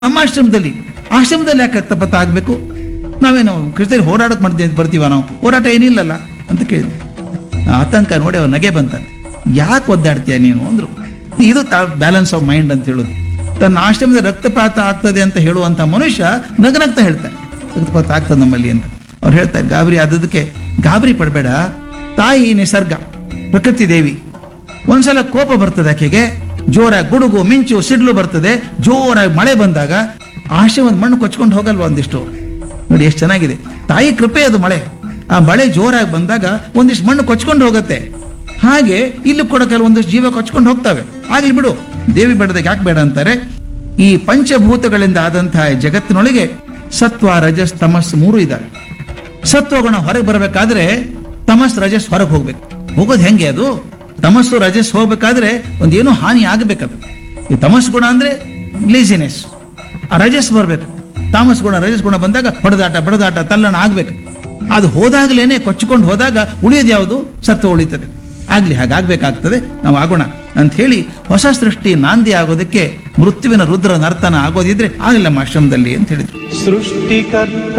ನಮ್ಮ ಆಶ್ರಮದಲ್ಲಿ ಆಶ್ರಮದಲ್ಲಿ ಯಾಕೆ ರಕ್ತಪಾತ ಆಗಬೇಕು ನಾವೇನು ಕ್ರಿಸ್ತರಿಗೆ ಹೋರಾಡಕ್ ಮಾಡ್ತೀವಿ ಬರ್ತೀವ ನಾವು ಹೋರಾಟ ಏನಿಲ್ಲಲ್ಲ ಅಂತ ಕೇಳಿದ್ವಿ ಆ ಆತಂಕ ನೋಡಿ ಅವ್ರ ನಗೆ ಬಂತಾನೆ ಯಾಕೆ ಒದ್ದಾಡ್ತೀಯ ನೀನು ಅಂದ್ರು ಇದು ಬ್ಯಾಲೆನ್ಸ್ ಆಫ್ ಮೈಂಡ್ ಅಂತ ಹೇಳೋದು ತನ್ನ ಆಶ್ರಮದ ರಕ್ತಪಾತ ಆಗ್ತದೆ ಅಂತ ಹೇಳುವಂತ ಮನುಷ್ಯ ನಗನಗ್ತಾ ಹೇಳ್ತಾನೆ ರಕ್ತಪಾತ ಆಗ್ತದೆ ನಮ್ಮಲ್ಲಿ ಅಂತ ಅವ್ರು ಹೇಳ್ತಾರೆ ಗಾಬರಿ ಆದದಕ್ಕೆ ಗಾಬರಿ ಪಡಬೇಡ ತಾಯಿ ನಿಸರ್ಗ ಪ್ರಕೃತಿ ದೇವಿ ಒಂದ್ಸಲ ಕೋಪ ಬರ್ತದೆ ಆಕೆಗೆ ಜೋರಾಗಿ ಗುಡುಗು ಮಿಂಚು ಸಿಡ್ಲು ಬರ್ತದೆ ಜೋರಾಗಿ ಮಳೆ ಬಂದಾಗ ಆಶ್ರಮದ ಮಣ್ಣು ಕೊಚ್ಕೊಂಡು ಹೋಗಲ್ವಾ ಒಂದಿಷ್ಟು ನೋಡಿ ಎಷ್ಟು ಚೆನ್ನಾಗಿದೆ ತಾಯಿ ಕೃಪೆ ಅದು ಮಳೆ ಆ ಮಳೆ ಜೋರಾಗಿ ಬಂದಾಗ ಒಂದಿಷ್ಟು ಮಣ್ಣು ಕೊಚ್ಕೊಂಡು ಹೋಗುತ್ತೆ ಹಾಗೆ ಇಲ್ಲಿ ಕೂಡ ಕೆಲವೊಂದಿಷ್ಟು ಜೀವ ಕೊಚ್ಕೊಂಡು ಹೋಗ್ತವೆ ಆಗ್ಲಿ ಬಿಡು ದೇವಿ ಬೇಡದಾಗ ಯಾಕೆ ಬೇಡ ಅಂತಾರೆ ಈ ಪಂಚಭೂತಗಳಿಂದ ಆದಂತಹ ಈ ಜಗತ್ತಿನೊಳಗೆ ಸತ್ವ ರಜಸ್ ತಮಸ್ ಮೂರು ಇದಾವೆ ಸತ್ವಗುಣ ಹೊರಗೆ ಬರಬೇಕಾದ್ರೆ ತಮಸ್ ರಜಸ್ ಹೊರಗೆ ಹೋಗ್ಬೇಕು ಹೋಗೋದು ಹೆಂಗೆ ಅದು ತಮಸ್ಸು ರಜಸ್ ಹೋಗ್ಬೇಕಾದ್ರೆ ಒಂದೇನೋ ಹಾನಿ ಆಗಬೇಕದು ಈ ತಮಸ್ ಗುಣ ಅಂದ್ರೆ ಲೇಸಿನೆಸ್ ಆ ರಜಸ್ ಬರ್ಬೇಕು ತಾಮಸ್ ಗುಣ ರಜಸ್ ಗುಣ ಬಂದಾಗ ಹೊಡೆದಾಟ ಬಡದಾಟ ತಲ್ಲಣ ಆಗ್ಬೇಕು ಅದು ಹೋದಾಗ್ಲೇನೆ ಕೊಚ್ಚಿಕೊಂಡು ಹೋದಾಗ ಉಳಿಯೋದು ಯಾವುದು ಸತ್ವ ಉಳಿತದೆ ಆಗ್ಲಿ ಹಾಗಾಗ್ಬೇಕಾಗ್ತದೆ ನಾವು ಆಗೋಣ ಅಂತ ಹೇಳಿ ಹೊಸ ಸೃಷ್ಟಿ ನಾಂದಿ ಆಗೋದಕ್ಕೆ ಮೃತ್ಯುವಿನ ರುದ್ರ ನರ್ತನ ಆಗೋದಿದ್ರೆ ಆಗಲ್ಲ ನಮ್ಮ ಆಶ್ರಮದಲ್ಲಿ ಅಂತ ಹೇಳಿದ್ರು ಸೃಷ್ಟಿಕರ್ತ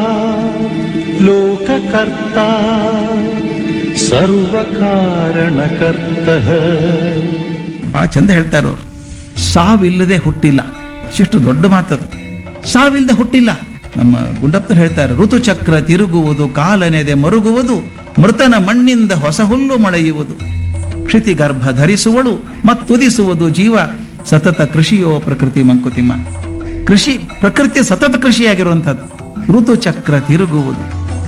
ಲೋಕಕರ್ತ ಸರ್ವಕಾರಣಕರ್ತ ಬಹಳ ಚಂದ ಹೇಳ್ತಾರೆ ಅವರು ಸಾವಿಲ್ಲದೆ ಹುಟ್ಟಿಲ್ಲ ಎಷ್ಟು ದೊಡ್ಡ ಮಾತದು ಸಾವಿಲ್ಲದೆ ಹುಟ್ಟಿಲ್ಲ ನಮ್ಮ ಗುಂಡಪ್ಪರು ಹೇಳ್ತಾರೆ ಋತುಚಕ್ರ ತಿರುಗುವುದು ಕಾಲನೆದೆ ಮರುಗುವುದು ಮೃತನ ಮಣ್ಣಿಂದ ಹೊಸ ಹುಲ್ಲು ಮಳೆಯುವುದು ಕ್ಷಿತಿ ಗರ್ಭ ಧರಿಸುವಳು ಮತ್ತುದಿಸುವುದು ಜೀವ ಸತತ ಕೃಷಿಯೋ ಪ್ರಕೃತಿ ಮಂಕುತಿಮ್ಮ ಕೃಷಿ ಪ್ರಕೃತಿ ಸತತ ಕೃಷಿಯಾಗಿರುವಂಥದ್ದು ಋತುಚಕ್ರ ತಿರುಗುವುದು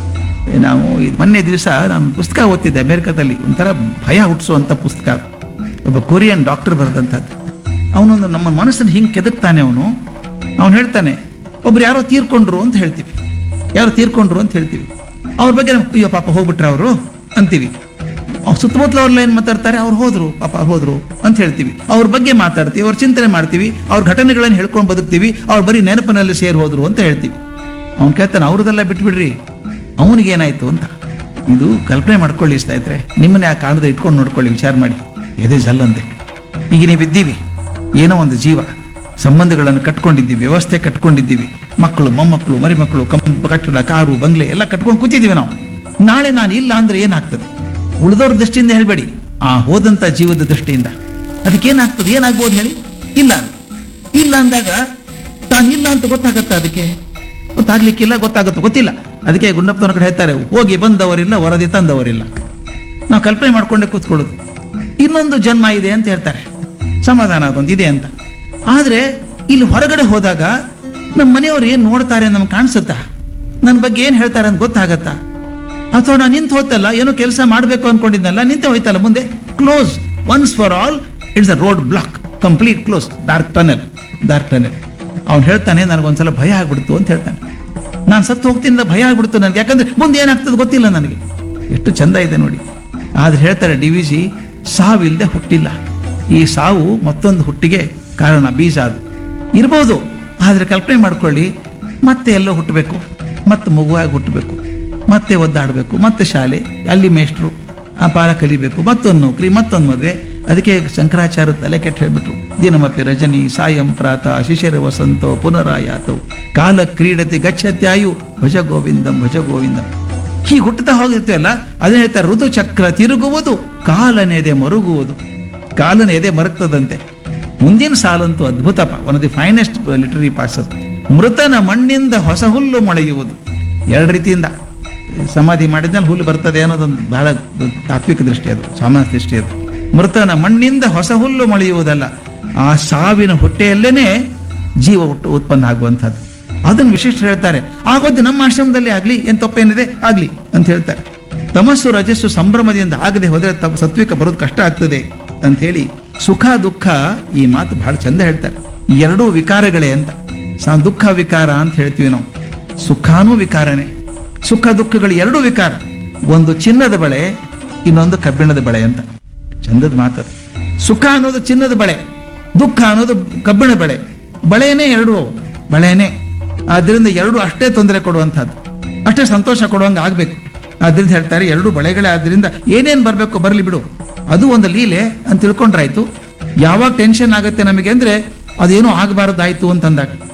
ನಾವು ಈ ಮೊನ್ನೆ ದಿವಸ ನಾನು ಪುಸ್ತಕ ಓದ್ತಿದ್ದೆ ಅಮೆರಿಕದಲ್ಲಿ ಒಂಥರ ಭಯ ಹುಟ್ಟಿಸುವಂಥ ಪುಸ್ತಕ ಒಬ್ಬ ಕೊರಿಯನ್ ಡಾಕ್ಟರ್ ಬರೆದಂಥದ್ದು ಅವನೊಂದು ನಮ್ಮ ಮನಸ್ಸನ್ನು ಹಿಂಗೆ ಕೆದಕ್ತಾನೆ ಅವನು ಅವನು ಹೇಳ್ತಾನೆ ಒಬ್ರು ಯಾರೋ ತೀರ್ಕೊಂಡ್ರು ಅಂತ ಹೇಳ್ತೀವಿ ಯಾರೋ ತೀರ್ಕೊಂಡ್ರು ಅಂತ ಹೇಳ್ತೀವಿ ಅವ್ರ ಬಗ್ಗೆ ನಮ್ಗೆ ಅಯ್ಯೋ ಪಾಪ ಹೋಗ್ಬಿಟ್ರೆ ಅವರು ಅಂತೀವಿ ಅವ್ರ ಸುತ್ತಮುತ್ತಲ ಅವ್ರೆಲ್ಲ ಏನ್ ಮಾತಾಡ್ತಾರೆ ಅವ್ರು ಹೋದ್ರು ಪಾಪ ಅವ್ರು ಹೋದ್ರು ಅಂತ ಹೇಳ್ತೀವಿ ಅವ್ರ ಬಗ್ಗೆ ಮಾತಾಡ್ತೀವಿ ಅವ್ರ ಚಿಂತನೆ ಮಾಡ್ತೀವಿ ಅವ್ರ ಘಟನೆಗಳನ್ನ ಹೇಳ್ಕೊಂಡು ಬದುಕ್ತೀವಿ ಅವ್ರು ಬರೀ ನೆನಪಿನಲ್ಲಿ ಸೇರಿ ಹೋದ್ರು ಅಂತ ಹೇಳ್ತೀವಿ ಅವ್ನು ಕೇಳ್ತಾನೆ ಅವ್ರದೆಲ್ಲ ಬಿಟ್ಬಿಡ್ರಿ ಅವನಿಗೇನಾಯ್ತು ಅಂತ ಇದು ಕಲ್ಪನೆ ಮಾಡ್ಕೊಳ್ಳಿ ಸ್ನೇಹಿತರೆ ನಿಮ್ಮನ್ನ ಆ ಕಾರಣದ ಇಟ್ಕೊಂಡು ನೋಡ್ಕೊಳ್ಳಿ ವಿಚಾರ ಮಾಡಿ ಎದೆ ಜಲ್ಲಂತೆ ಈಗ ನೀವು ಇದ್ದೀವಿ ಏನೋ ಒಂದು ಜೀವ ಸಂಬಂಧಗಳನ್ನು ಕಟ್ಕೊಂಡಿದ್ದೀವಿ ವ್ಯವಸ್ಥೆ ಕಟ್ಕೊಂಡಿದ್ದೀವಿ ಮಕ್ಕಳು ಮೊಮ್ಮಕ್ಕಳು ಮರಿಮಕ್ಕಳು ಕಂಪ ಕಟ್ಟಡ ಕಾರು ಬಂಗ್ಲೆ ಎಲ್ಲ ಕಟ್ಕೊಂಡು ಕೂತಿದ್ದೀವಿ ನಾವು ನಾಳೆ ನಾನು ಇಲ್ಲ ಅಂದ್ರೆ ಏನಾಗ್ತದೆ ಉಳಿದವ್ರ ದೃಷ್ಟಿಯಿಂದ ಹೇಳ್ಬೇಡಿ ಆ ಹೋದಂತ ಜೀವದ ದೃಷ್ಟಿಯಿಂದ ಅದಕ್ಕೇನಾಗ್ತದೆ ಏನಾಗ್ಬೋದು ಹೇಳಿ ಇಲ್ಲ ಇಲ್ಲ ಅಂದಾಗ ತಾನಿಲ್ಲ ಅಂತ ಗೊತ್ತಾಗತ್ತ ಅದಕ್ಕೆ ಗೊತ್ತಾಗ್ಲಿಕ್ಕಿಲ್ಲ ಗೊತ್ತಾಗುತ್ತೆ ಗೊತ್ತಿಲ್ಲ ಅದಕ್ಕೆ ಗುಂಡಪ್ಪನವ್ರ ಕಡೆ ಹೇಳ್ತಾರೆ ಹೋಗಿ ಬಂದವರಿಲ್ಲ ವರದಿ ತಂದವರಿಲ್ಲ ನಾವು ಕಲ್ಪನೆ ಮಾಡ್ಕೊಂಡೆ ಕೂತ್ಕೊಳ್ಳೋದು ಇನ್ನೊಂದು ಜನ್ಮ ಇದೆ ಅಂತ ಹೇಳ್ತಾರೆ ಸಮಾಧಾನ ಅದೊಂದು ಇದೆ ಅಂತ ಆದ್ರೆ ಇಲ್ಲಿ ಹೊರಗಡೆ ಹೋದಾಗ ನಮ್ಮ ಮನೆಯವ್ರು ಏನ್ ನೋಡ್ತಾರೆ ನಮ್ಗೆ ಕಾಣಿಸುತ್ತಾ ನನ್ನ ಬಗ್ಗೆ ಏನ್ ಹೇಳ್ತಾರೆ ಅಂತ ಗೊತ್ತಾಗತ್ತಾ ಅಥವಾ ನಾನು ನಿಂತು ಹೋತಲ್ಲ ಏನೋ ಕೆಲಸ ಮಾಡಬೇಕು ಅನ್ಕೊಂಡಿದ್ನಲ್ಲ ನಿಂತೆ ಹೋಯ್ತಲ್ಲ ಮುಂದೆ close once for all it's a road block complete close dark tunnel dark tunnel ಅವ್ನು ಹೇಳ್ತಾನೆ ನನಗೊಂದ್ಸಲ ಭಯ ಆಗ್ಬಿಡ್ತು ಅಂತ ಹೇಳ್ತಾನೆ ನಾನು ಸತ್ತು ಹೋಗ್ತೀನಿ ಭಯ ಆಗ್ಬಿಡ್ತು ನನಗೆ ಯಾಕಂದ್ರೆ ಮುಂದೆ ಏನಾಗ್ತದೆ ಗೊತ್ತಿಲ್ಲ ನನಗೆ ಎಷ್ಟು ಚಂದ ಇದೆ ನೋಡಿ ಆದ್ರೆ ಹೇಳ್ತಾರೆ ಡಿ ವಿ ಜಿ ಸಾವಿಲ್ಲದೆ ಹುಟ್ಟಿಲ್ಲ ಈ ಸಾವು ಮತ್ತೊಂದು ಹುಟ್ಟಿಗೆ ಕಾರಣ ಬೀಜ ಅದು ಇರ್ಬೋದು ಆದ್ರೆ ಕಲ್ಪನೆ ಮಾಡ್ಕೊಳ್ಳಿ ಮತ್ತೆ ಎಲ್ಲೋ ಹುಟ್ಟಬೇಕು ಮತ್ತೆ ಮಗುವಾಗಿ ಹುಟ್ಟಬೇಕು ಮತ್ತೆ ಒದ್ದಾಡಬೇಕು ಮತ್ತೆ ಶಾಲೆ ಅಲ್ಲಿ ಮೇಷ್ಟ್ರು ಆ ಪಾಠ ಕಲಿಬೇಕು ಮತ್ತೊಂದು ನೌಕರಿ ಮತ್ತೊಂದು ಮದುವೆ ಅದಕ್ಕೆ ಶಂಕರಾಚಾರ್ಯ ತಲೆ ಕೆಟ್ಟ ಹೇಳ್ಬಿಟ್ರು ದಿನಮಪಿ ರಜನಿ ಸಾಯಂ ಪ್ರಾತಃ ಶಿಶಿರ ವಸಂತೋ ಪುನರಾಯಾತೋ ಕಾಲ ಕ್ರೀಡತಿ ಗಚ್ಚತ್ಯಾಯು ಭಜ ಗೋವಿಂದಂ ಭಜ ಗೋವಿಂದಂ ಹೀಗೆ ಹುಟ್ಟುತ್ತಾ ಹೋಗಿರ್ತೇವಲ್ಲ ಅದೇ ಹೇಳ್ತಾರೆ ಋತುಚಕ್ರ ತಿರುಗುವುದು ಕಾಲನೆದೆ ಮರುಗುವುದು ಕಾಲನ ಎದೆ ಮರುಗ್ತದಂತೆ ಮುಂದಿನ ಸಾಲಂತೂ ಅದ್ಭುತಪ one of the finest literary pass ಮೃತನ ಮಣ್ಣಿಂದ ಹೊಸ ಹುಲ್ಲು ಮೊಳೆಯುವುದು ಎರಡು ರೀತಿಯಿಂದ ಸಮಾಧಿ ಮಾಡಿದ್ಮೇಲೆ ಹುಲ್ಲು ಬರ್ತದೆ ಅನ್ನೋದೊಂದು ಬಹಳ ತಾತ್ವಿಕ ದೃಷ್ಟಿ ಅದು ಸಾಮಾನ್ಯ ದೃಷ್ಟಿ ಅದು ಮೃತನ ಮಣ್ಣಿಂದ ಹೊಸ ಹುಲ್ಲು ಮೊಳೆಯುವುದಲ್ಲ ಆ ಸಾವಿನ ಹೊಟ್ಟೆಯಲ್ಲೇನೆ ಜೀವ ಹುಟ್ಟು ಉತ್ಪನ್ನ ಆಗುವಂಥದ್ದು ಅದನ್ನು ವಿಶಿಷ್ಟ ಹೇಳ್ತಾರೆ ಆಗೋದು ನಮ್ಮ ಆಶ್ರಮದಲ್ಲಿ ಆಗ್ಲಿ ಏನ್ ತಪ್ಪೇನಿದೆ ಆಗ್ಲಿ ಅಂತ ಹೇಳ್ತಾರೆ ತಮಸ್ಸು ರಜಸ್ಸು ಸಂಭ್ರಮದಿಂದ ಆಗದೆ ಹೋದ್ರೆ ತಮ್ಮ ಸತ್ವಿಕ ಬರೋದು ಕಷ್ಟ ಆಗ್ತದೆ ಅಂತ ಹೇಳಿ ಸುಖ ದುಃಖ ಈ ಮಾತು ಬಹಳ ಚಂದ ಹೇಳ್ತಾರೆ ಈ ಎರಡೂ ವಿಕಾರಗಳೇ ಅಂತ ಸಾ ದುಃಖ ವಿಕಾರ ಅಂತ ಹೇಳ್ತೀವಿ ನಾವು ಸುಖಾನೂ ವಿಕಾರನೇ ಸುಖ ದುಃಖಗಳು ಎರಡೂ ವಿಕಾರ ಒಂದು ಚಿನ್ನದ ಬಳೆ ಇನ್ನೊಂದು ಕಬ್ಬಿಣದ ಬಳೆ ಅಂತ ಚಂದದ ಮಾತು ಸುಖ ಅನ್ನೋದು ಚಿನ್ನದ ಬಳೆ ದುಃಖ ಅನ್ನೋದು ಕಬ್ಬಿಣ ಬಳೆ ಬಳೆನೇ ಎರಡು ಅವು ಬಳೆನೇ ಆದ್ರಿಂದ ಎರಡು ಅಷ್ಟೇ ತೊಂದರೆ ಕೊಡುವಂಥದ್ದು ಅಷ್ಟೇ ಸಂತೋಷ ಕೊಡುವಂಗೆ ಆಗ್ಬೇಕು ಆದ್ರಿಂದ ಹೇಳ್ತಾರೆ ಎರಡು ಬಳೆಗಳೇ ಆದ್ರಿಂದ ಏನೇನ್ ಬರ್ಬೇಕು ಬರ್ಲಿ ಬಿಡು ಅದು ಒಂದು ಲೀಲೆ ಅಂತ ತಿಳ್ಕೊಂಡ್ರಾಯ್ತು ಯಾವಾಗ ಟೆನ್ಷನ್ ಆಗುತ್ತೆ ನಮಗೆ ಅಂದ್ರೆ ಅದೇನೋ ಆಗಬಾರ್ದಾಯ್ತು ಅಂತಂದಾಗ